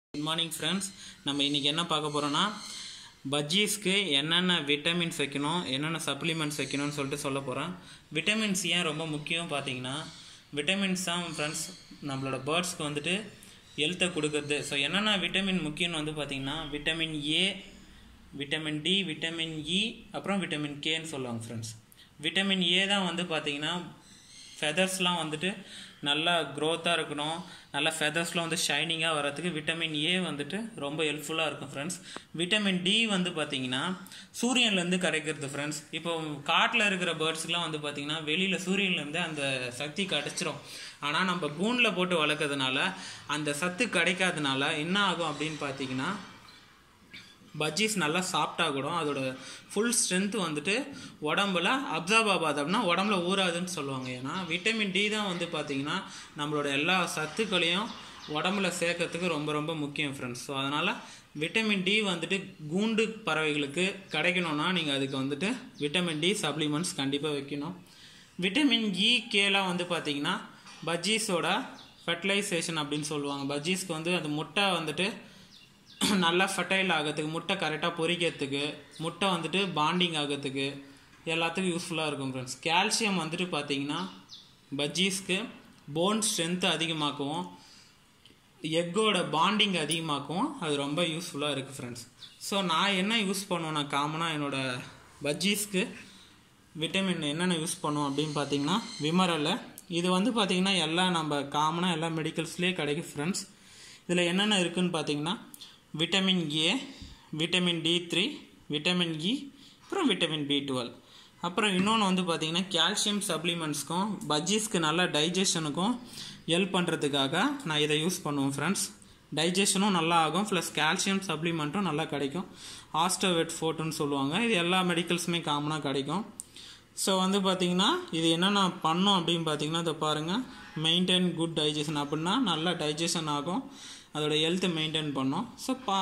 good morning friends நம்ம இன்றைக்கி என்ன பார்க்க போகிறோன்னா பஜ்ஜீஸ்க்கு என்னென்ன விட்டமின்ஸ் வைக்கணும் என்னென்ன சப்ளிமெண்ட்ஸ் வைக்கணும்னு சொல்லிட்டு சொல்ல போகிறேன் விட்டமின்ஸ் ஏன் ரொம்ப முக்கியம் பார்த்தீங்கன்னா விட்டமின்ஸ் தான் ஃப்ரெண்ட்ஸ் நம்மளோட பேர்ட்ஸ்க்கு வந்துட்டு ஹெல்த்தை கொடுக்குறது ஸோ என்னென்ன விட்டமின் முக்கியம்னு வந்து பார்த்தீங்கன்னா vitamin A vitamin D vitamin E அப்புறம் விட்டமின் கேன்னு சொல்லுவாங்க ஃப்ரெண்ட்ஸ் விட்டமின் ஏ தான் வந்து பார்த்தீங்கன்னா ஃபெதர்ஸ்லாம் வந்துட்டு நல்லா க்ரோத்தாக இருக்கணும் நல்லா ஃபெதர்ஸ்லாம் வந்து ஷைனிங்காக வரதுக்கு விட்டமின் ஏ வந்துட்டு ரொம்ப ஹெல்ப்ஃபுல்லாக இருக்கும் ஃப்ரெண்ட்ஸ் விட்டமின் டி வந்து பார்த்தீங்கன்னா சூரியன்லேருந்து கிடைக்கிறது ஃப்ரெண்ட்ஸ் இப்போ காட்டில் இருக்கிற பேர்ட்ஸ்க்குலாம் வந்து பார்த்தீங்கன்னா வெளியில் சூரியன்லேருந்து அந்த சக்தி கிடச்சிரும் ஆனால் நம்ம கூண்டில் போட்டு வளர்க்கறதுனால அந்த சத்து கிடைக்காதனால என்ன ஆகும் அப்படின்னு பார்த்தீங்கன்னா பஜ்ஜீஸ் நல்லா சாப்பிட்டா கூட அதோட ஃபுல் ஸ்ட்ரென்த் வந்துட்டு உடம்புல அப்சர்வ் ஆகாது அப்படின்னா உடம்புல ஊறாதுன்னு சொல்லுவாங்க ஏன்னா விட்டமின் டி தான் வந்து பார்த்தீங்கன்னா நம்மளோட எல்லா சத்துக்களையும் உடம்புல சேர்க்கறதுக்கு ரொம்ப ரொம்ப முக்கியம் ஃப்ரெண்ட்ஸ் ஸோ அதனால் விட்டமின் டி வந்துட்டு கூண்டு பறவைகளுக்கு கிடைக்கணும்னா நீங்கள் அதுக்கு வந்துட்டு விட்டமின் டி சப்ளிமெண்ட்ஸ் கண்டிப்பாக வைக்கணும் விட்டமின் இ கேலாம் வந்து பார்த்தீங்கன்னா பஜ்ஜீஸோட ஃபெர்டிலைசேஷன் அப்படின்னு சொல்லுவாங்க பஜ்ஜீஸ்க்கு வந்து அந்த முட்டை வந்துட்டு நல்லா ஃபர்டைல் ஆகிறதுக்கு முட்டை கரெக்டாக பொரிக்கிறதுக்கு முட்டை வந்துட்டு பாண்டிங் ஆகிறதுக்கு எல்லாத்துக்கும் யூஸ்ஃபுல்லாக இருக்கும் ஃப்ரெண்ட்ஸ் கால்சியம் வந்துட்டு பார்த்தீங்கன்னா பஜ்ஜீஸ்க்கு போன் ஸ்ட்ரென்த்து அதிகமாக்கவும் எக்கோட பாண்டிங் அதிகமாக்கவும் அது ரொம்ப யூஸ்ஃபுல்லாக இருக்குது ஃப்ரெண்ட்ஸ் ஸோ நான் என்ன யூஸ் பண்ணுவேன் நான் காமனாக என்னோடய பஜ்ஜீஸ்க்கு விட்டமின் என்னென்ன யூஸ் பண்ணுவோம் அப்படின்னு பார்த்தீங்கன்னா விமரலை இது வந்து பார்த்திங்கன்னா எல்லாம் நம்ம காமனாக எல்லா மெடிக்கல்ஸ்லேயே கிடைக்கும் ஃப்ரெண்ட்ஸ் இதில் என்னென்ன இருக்குதுன்னு பார்த்தீங்கன்னா vitamin A vitamin D three vitamin E அப்புறம் விட்டமின் பி டுவெல் அப்புறம் இன்னொன்று வந்து பார்த்திங்கன்னா கால்சியம் சப்ளிமெண்ட்ஸ்க்கும் பஜ்ஜீஸ்க்கு நல்ல டைஜஷனுக்கும் ஹெல்ப் பண்ணுறதுக்காக நான் இதை யூஸ் பண்ணுவேன் ஃப்ரெண்ட்ஸ் டைஜஷனும் நல்லா ஆகும் ப்ளஸ் கால்சியம் சப்ளிமெண்ட்டும் நல்லா கிடைக்கும் ஆஸ்டோவெட் ஃபோர்ட்டுன்னு சொல்லுவாங்க இது எல்லா மெடிக்கல்ஸுமே காமனாக கிடைக்கும் ஸோ வந்து பார்த்திங்கன்னா இது என்னென்ன பண்ணும் அப்படின்னு பார்த்தீங்கன்னா இதை பாருங்கள் மெயின்டைன் குட் டைஜஷன் அப்படின்னா நல்லா டைஜஷன் ஆகும் அதோட ஹெல்த்தை மெயின்டைன் பண்ணும் ஸோ பா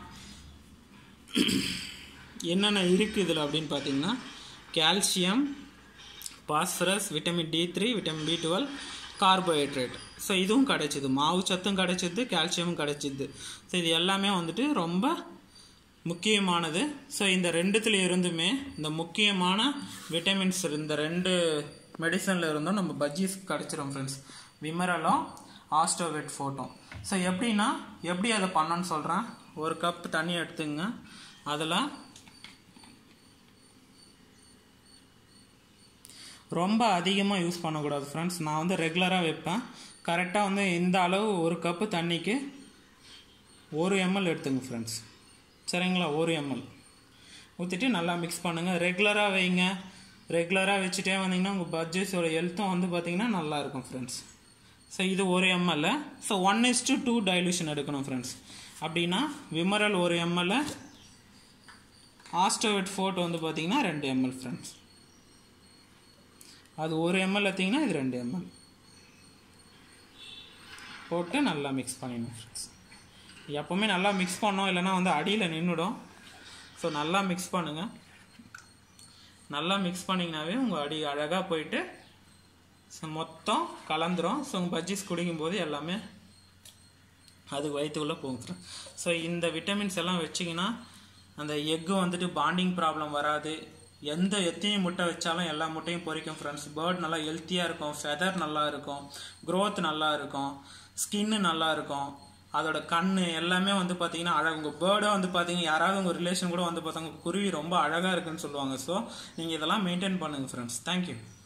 என்னென்ன இருக்குது இதில் அப்படின்னு பார்த்தீங்கன்னா calcium phosphorus vitamin D three vitamin B twelve carbohydrate so இதுவும் கிடைச்சிது மாவு சத்தும் கிடைச்சிது கால்சியமும் கிடைச்சிது ஸோ இது எல்லாமே வந்துட்டு ரொம்ப முக்கியமானது ஸோ இந்த ரெண்டுத்துல இருந்துமே இந்த முக்கியமான விட்டமின்ஸ் இந்த ரெண்டு மெடிசனில் இருந்தும் நம்ம பஜ்ஜீஸ் கிடச்சிரும் ஃப்ரெண்ட்ஸ் விமரலும் ஆஸ்டோவேட் ஃபோட்டோம் ஸோ எப்படின்னா எப்படி அதை பண்ணணும்னு சொல்கிறேன் ஒரு கப் தண்ணி எடுத்துங்க அதில் ரொம்ப அதிகமாக யூஸ் பண்ணக்கூடாது ஃப்ரெண்ட்ஸ் நான் வந்து ரெகுலராக வைப்பேன் கரெக்டாக வந்து இந்த அளவு ஒரு கப்பு தண்ணிக்கு ஒரு எம்எல் எடுத்துங்க ஃப்ரெண்ட்ஸ் சரிங்களா ஒரு எம்எல் ஊற்றிட்டு நல்லா மிக்ஸ் பண்ணுங்கள் ரெகுலராக வைங்க ரெகுலராக வச்சுட்டே வந்தீங்கன்னா உங்கள் பட்ஜெட்ஸோட ஹெல்த்தும் வந்து பார்த்திங்கன்னா நல்லாயிருக்கும் ஃப்ரெண்ட்ஸ் ஸோ இது ஒரு ML so one is to two dilution எடுக்கணும் ஃப்ரெண்ட்ஸ் அப்படின்னா விமரல் ஒரு எம்எல் ஆஸ்டோவெட் ஃபோர்ட் வந்து பார்த்திங்கன்னா ரெண்டு எம்எல் ஃப்ரெண்ட்ஸ் அது ஒரு எம்எல் எடுத்திங்கன்னா இது ரெண்டு எம்எல் போட்டு நல்லா மிக்ஸ் பண்ணிடணும் ஃப்ரெண்ட்ஸ் எப்போவுமே நல்லா மிக்ஸ் பண்ணோம் இல்லைனா வந்து அடியில் நின்றுடும் ஸோ நல்லா மிக்ஸ் பண்ணுங்கள் நல்லா மிக்ஸ் பண்ணிங்கனாவே உங்கள் அடி அழகாக போயிட்டு ஸோ மொத்தம் கலந்துரும் ஸோ உங்கள் பஜ்ஜீஸ் குடிக்கும்போது எல்லாமே அது வயிற்றுக்குள்ளே போகும் ஸோ இந்த விட்டமின்ஸ் எல்லாம் வச்சிங்கன்னா அந்த எக்கு வந்துட்டு பாண்டிங் ப்ராப்ளம் வராது எந்த எத்தனை முட்டை வச்சாலும் எல்லா முட்டையும் பொறிக்கும் ஃப்ரெண்ட்ஸ் பேர்ட் நல்லா ஹெல்த்தியாக இருக்கும் ஃபெதர் நல்லா இருக்கும் க்ரோத் நல்லா இருக்கும் ஸ்கின்னு நல்லா இருக்கும் அதோட கண் எல்லாமே வந்து பார்த்தீங்கன்னா அழகு உங்கள் பேர்டை வந்து பார்த்தீங்கன்னா யாராவது உங்கள் ரிலேஷன் கூட வந்து பார்த்தாங்க குருவி ரொம்ப அழகாக இருக்குன்னு சொல்லுவாங்க ஸோ நீங்கள் இதெல்லாம் மெயின்டைன் பண்ணுங்கள் ஃப்ரெண்ட்ஸ் தேங்க்யூ